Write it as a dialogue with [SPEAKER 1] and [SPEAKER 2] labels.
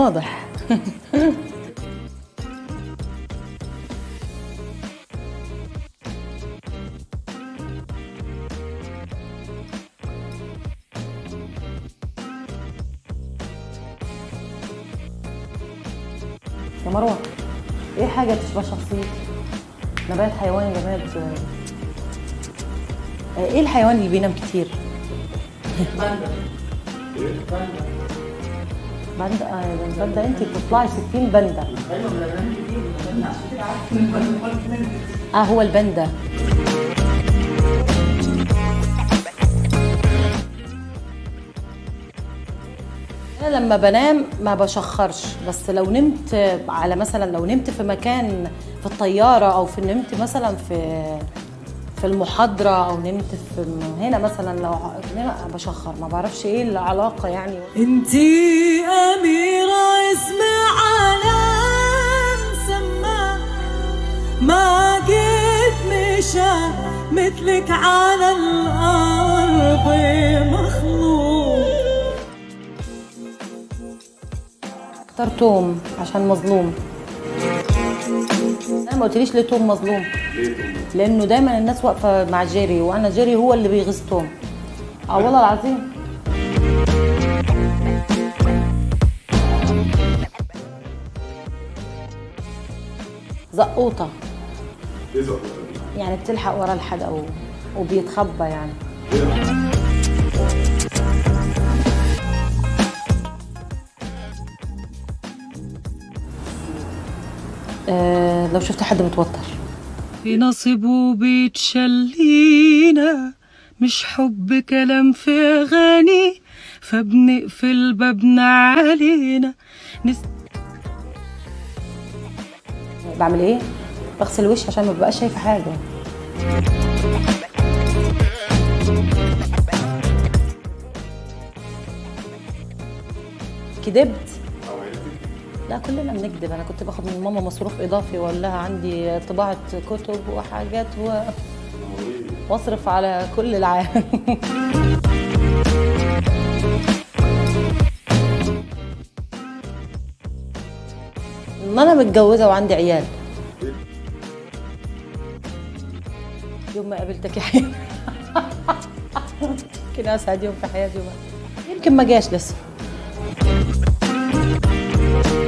[SPEAKER 1] واضح يا مروه ايه حاجه تشبه شخصيتي نبات حيوان جماد آه، ايه الحيوان اللي بينام كتير باندا اه يا بنت باندا انت بتطلعي 60 باندا اه هو الباندا انا لما بنام ما بشخرش بس لو نمت على مثلا لو نمت في مكان في الطياره او في نمت مثلا في في المحاضره او نمت في هنا مثلا لو هنا بشخر ما بعرفش ايه العلاقه يعني
[SPEAKER 2] انتي أميرة اسم عالم سما ما قد مشى مثلك على الأرض مخلوق
[SPEAKER 1] اختار توم عشان مظلوم انا ما قلتليش ليه توم مظلوم لانه دايما الناس واقفه مع جيري وانا جيري هو اللي بيغيظ توم اه والله العظيم زقوطه
[SPEAKER 3] ايه زقطة دي؟
[SPEAKER 1] يعني بتلحق ورا الحدا و... وبيتخبى يعني آه لو شفت حد متوتر
[SPEAKER 2] في نصيبه بيتشلينا مش حب كلام في أغاني فبنقفل بابنا علينا نس...
[SPEAKER 1] بعمل ايه بغسل وشي عشان ما ببقاش شايفه حاجه كدبت
[SPEAKER 3] او عيلتك
[SPEAKER 1] لا كلنا بنكذب انا كنت باخد من ماما مصروف اضافي واقول لها عندي طباعه كتب وحاجات و... واصرف على كل العالم ان انا متجوزه وعندي عيال يوم ما قابلتك يا حبيبي يمكن اسعد يوم في حياتي وما. يمكن ما جاش لسه